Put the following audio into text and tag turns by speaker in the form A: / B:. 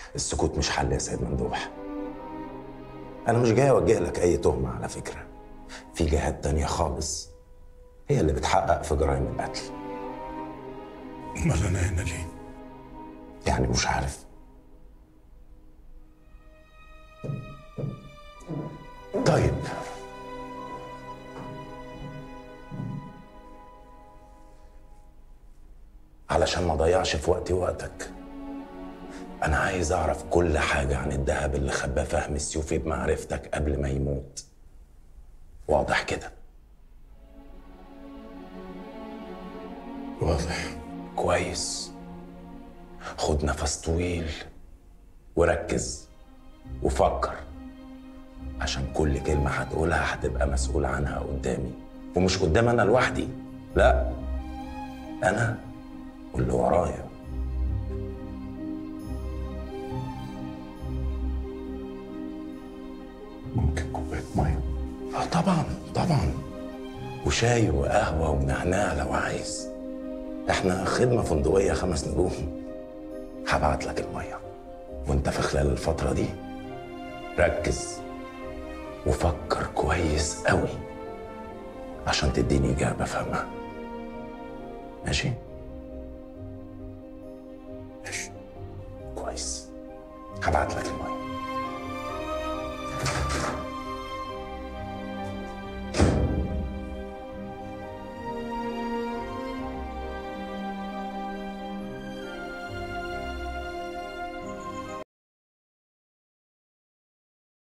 A: السكوت مش حل يا سيد ممدوح انا مش جاي اوجه لك اي تهمه على فكره في جهات تانية خالص هي اللي بتحقق في جرائم القتل
B: امال انا هنا ليه؟
A: يعني مش عارف طيب علشان ما اضيعش في وقتي وقتك انا عايز اعرف كل حاجه عن الذهب اللي خباه فهمي السيوفي بمعرفتك قبل ما يموت واضح كده
B: واضح
A: كويس خد نفس طويل وركز وفكر عشان كل كلمة هتقولها هتبقى مسؤول عنها قدامي ومش قدام أنا لوحدي لا أنا واللي ورايا
B: ممكن كوبايه ميه
A: اه طبعا طبعا وشاي وقهوة ونعناع لو عايز احنا خدمة فندقية خمس نجوم هبعت لك المية وانت في خلال الفترة دي ركز وفكر كويس قوي عشان تديني إجابة فاهمة ماشي؟
B: ماشي
A: كويس هبعت لك المية